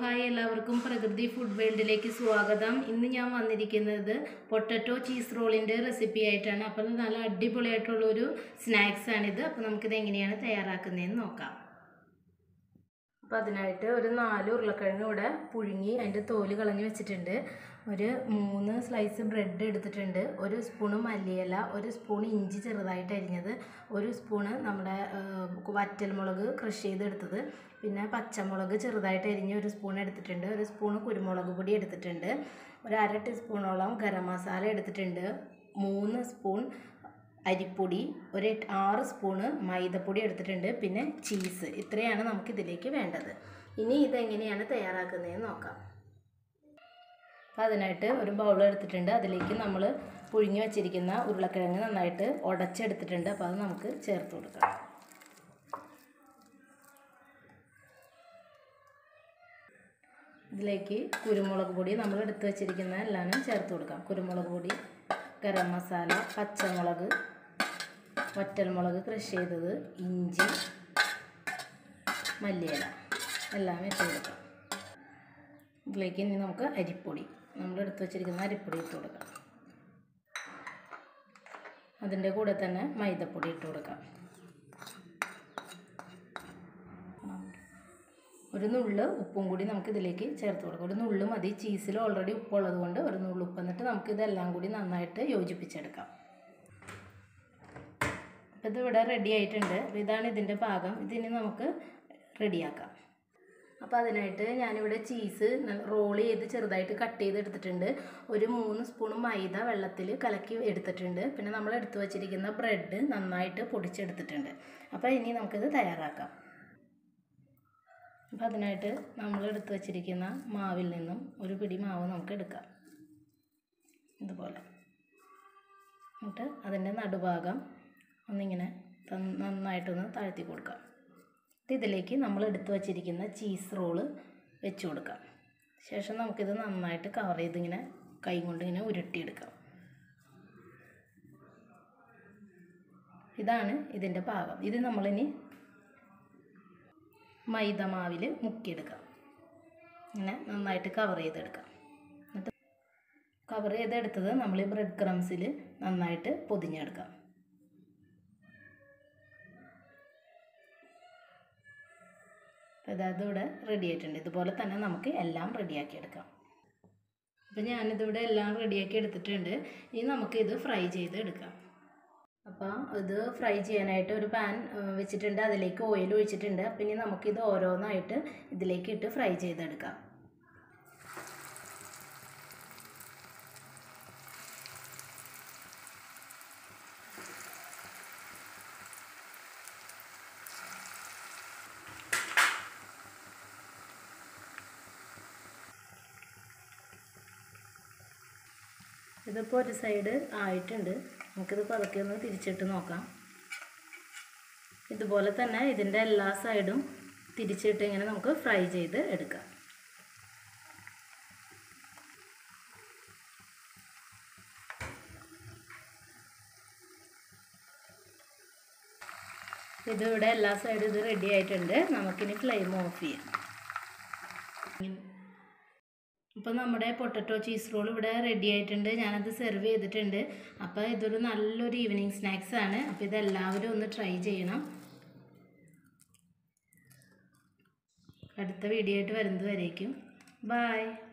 hi എല്ലാവർക്കും പ്രകൃതി food വേൾഡിലേക്ക് സ്വാഗതം ഇന്ന് ഞാൻ വന്നിരിക്കുന്നത് പൊട്ടറ്റോ ചീസ് റോളിൻ്റെ റെസിപ്പി ആയിട്ടാണ് അപ്പം നല്ല അടിപൊളിയായിട്ടുള്ളൊരു സ്നാക്സ് ആണിത് അപ്പോൾ നമുക്കിത് എങ്ങനെയാണ് തയ്യാറാക്കുന്നതെന്ന് നോക്കാം അപ്പോൾ അതിനായിട്ട് ഒരു നാല് ഉരുളക്കിഴങ്ങ് ഇവിടെ പുഴുങ്ങി അതിൻ്റെ തോല് കളഞ്ഞ് വെച്ചിട്ടുണ്ട് ഒരു മൂന്ന് സ്ലൈസ് ബ്രെഡ് എടുത്തിട്ടുണ്ട് ഒരു സ്പൂണ് മല്ലിയില ഒരു സ്പൂൺ ഇഞ്ചി ചെറുതായിട്ട് അരിഞ്ഞത് ഒരു സ്പൂണ് നമ്മുടെ വറ്റൽമുളക് ക്രഷ് ചെയ്തെടുത്തത് പിന്നെ പച്ചമുളക് ചെറുതായിട്ട് അരിഞ്ഞ് ഒരു സ്പൂൺ എടുത്തിട്ടുണ്ട് ഒരു സ്പൂണ് കുരുമുളക് പൊടി എടുത്തിട്ടുണ്ട് ഒരു അര ടീസ്പൂണോളം ഗരം മസാല എടുത്തിട്ടുണ്ട് മൂന്ന് സ്പൂൺ അരിപ്പൊടി ഒരു എട്ട് ആറ് സ്പൂണ് മൈദപ്പൊടി എടുത്തിട്ടുണ്ട് പിന്നെ ചീസ് ഇത്രയാണ് നമുക്ക് ഇതിലേക്ക് വേണ്ടത് ഇനി ഇതെങ്ങനെയാണ് തയ്യാറാക്കുന്നതെന്ന് നോക്കാം അപ്പോൾ അതിനായിട്ട് ഒരു ബൗൾ എടുത്തിട്ടുണ്ട് അതിലേക്ക് നമ്മൾ പുഴുങ്ങി വെച്ചിരിക്കുന്ന ഉരുളക്കിഴങ്ങ് നന്നായിട്ട് ഉടച്ചെടുത്തിട്ടുണ്ട് അപ്പോൾ അത് നമുക്ക് ചേർത്ത് കൊടുക്കാം ഇതിലേക്ക് കുരുമുളക് പൊടി നമ്മൾ എടുത്ത് വെച്ചിരിക്കുന്ന എല്ലാം ചേർത്ത് കൊടുക്കാം കുരുമുളക് പൊടി ഗരം മസാല പച്ചമുളക് വറ്റൽമുളക് ക്രഷ് ചെയ്തത് ഇഞ്ചി മല്ലിയില എല്ലാം ഇട്ട് കൊടുക്കാം ഇതിലേക്ക് ഇനി നമുക്ക് അരിപ്പൊടി നമ്മൾ എടുത്ത് വെച്ചിരിക്കുന്ന അരിപ്പൊടി ഇട്ട് കൊടുക്കാം അതിൻ്റെ കൂടെ തന്നെ മൈദപ്പൊടി ഇട്ട് കൊടുക്കാം ഒരു നുള്ള് ഉപ്പും കൂടി നമുക്ക് ഇതിലേക്ക് ചേർത്ത് കൊടുക്കാം ഒരു നുള്ള് മതി ചീസിൽ ഓൾറെഡി ഉപ്പുള്ളത് കൊണ്ട് ഒരു നുള്ള് ഉപ്പ് എന്നിട്ട് നമുക്ക് ഇതെല്ലാം കൂടി നന്നായിട്ട് യോജിപ്പിച്ചെടുക്കാം അപ്പോൾ ഇതിവിടെ റെഡി ആയിട്ടുണ്ട് അപ്പോൾ ഇതാണ് ഇതിൻ്റെ പാകം ഇതിനി നമുക്ക് റെഡിയാക്കാം അപ്പോൾ അതിനായിട്ട് ഞാനിവിടെ ചീസ് റോൾ ചെയ്ത് ചെറുതായിട്ട് കട്ട് ചെയ്ത് എടുത്തിട്ടുണ്ട് ഒരു മൂന്ന് സ്പൂൺ മൈദ വെള്ളത്തിൽ കലക്കി എടുത്തിട്ടുണ്ട് പിന്നെ നമ്മൾ എടുത്തു വച്ചിരിക്കുന്ന ബ്രെഡ് നന്നായിട്ട് പൊടിച്ചെടുത്തിട്ടുണ്ട് അപ്പോൾ ഇനി നമുക്കിത് തയ്യാറാക്കാം അപ്പോൾ അതിനായിട്ട് നമ്മൾ എടുത്തു വച്ചിരിക്കുന്ന മാവിൽ നിന്നും ഒരു പിടി മാവ് നമുക്ക് എടുക്കാം ഇതുപോലെ എന്നിട്ട് അതിൻ്റെ നടുഭാഗം ഒന്നിങ്ങനെ നന്നായിട്ടൊന്ന് താഴ്ത്തി കൊടുക്കാം ഇതിലേക്ക് നമ്മൾ എടുത്തു വച്ചിരിക്കുന്ന ചീസ് റോള് വെച്ച് കൊടുക്കാം ശേഷം നമുക്കിത് നന്നായിട്ട് കവർ ചെയ്ത് ഇങ്ങനെ കൈ കൊണ്ട് ഇങ്ങനെ ഉരുട്ടിയെടുക്കാം ഇതാണ് ഇതിൻ്റെ പാകം ഇത് നമ്മളിനി മൈദ മാവിൽ മുക്കിയെടുക്കാം ഇങ്ങനെ നന്നായിട്ട് കവർ ചെയ്തെടുക്കാം എന്നിട്ട് കവർ ചെയ്തെടുത്തത് നമ്മൾ ഈ ബ്രെഡ് ക്രംസിൽ നന്നായിട്ട് പൊതിഞ്ഞെടുക്കാം അതായത് ഇവിടെ റെഡി ആയിട്ടുണ്ട് ഇതുപോലെ തന്നെ നമുക്ക് എല്ലാം റെഡിയാക്കി എടുക്കാം അപ്പോൾ ഞാനിതിവിടെ എല്ലാം റെഡിയാക്കി എടുത്തിട്ടുണ്ട് ഇനി നമുക്കിത് ഫ്രൈ ചെയ്ത് എടുക്കാം അപ്പോൾ ഇത് ഫ്രൈ ചെയ്യാനായിട്ട് ഒരു പാൻ വെച്ചിട്ടുണ്ട് അതിലേക്ക് ഓയിൽ ഒഴിച്ചിട്ടുണ്ട് അപ്പം ഇനി നമുക്കിത് ഓരോന്നായിട്ട് ഇതിലേക്ക് ഇട്ട് ഫ്രൈ ചെയ്തെടുക്കാം ഇതിപ്പോൾ ഒരു സൈഡ് ആയിട്ടുണ്ട് നമുക്കിത് പതുക്കെ ഒന്ന് തിരിച്ചിട്ട് നോക്കാം ഇതുപോലെ തന്നെ ഇതിൻ്റെ എല്ലാ സൈഡും തിരിച്ചിട്ട് ഇങ്ങനെ നമുക്ക് ഫ്രൈ ചെയ്ത് എടുക്കാം ഇതിവിടെ എല്ലാ സൈഡും ഇത് റെഡി ആയിട്ടുണ്ട് നമുക്കിനി ഫ്ലെയിം ഓഫ് ചെയ്യാം അപ്പോൾ നമ്മുടെ പൊട്ടറ്റോ ചീസ് റോൾ ഇവിടെ റെഡി ആയിട്ടുണ്ട് ഞാനത് സെർവ് ചെയ്തിട്ടുണ്ട് അപ്പോൾ ഇതൊരു നല്ലൊരു ഈവനിങ് സ്നാക്സ് ആണ് അപ്പോൾ ഇതെല്ലാവരും ഒന്ന് ട്രൈ ചെയ്യണം അടുത്ത വീഡിയോ ആയിട്ട് വരുന്നത് വരേക്കും ബായ്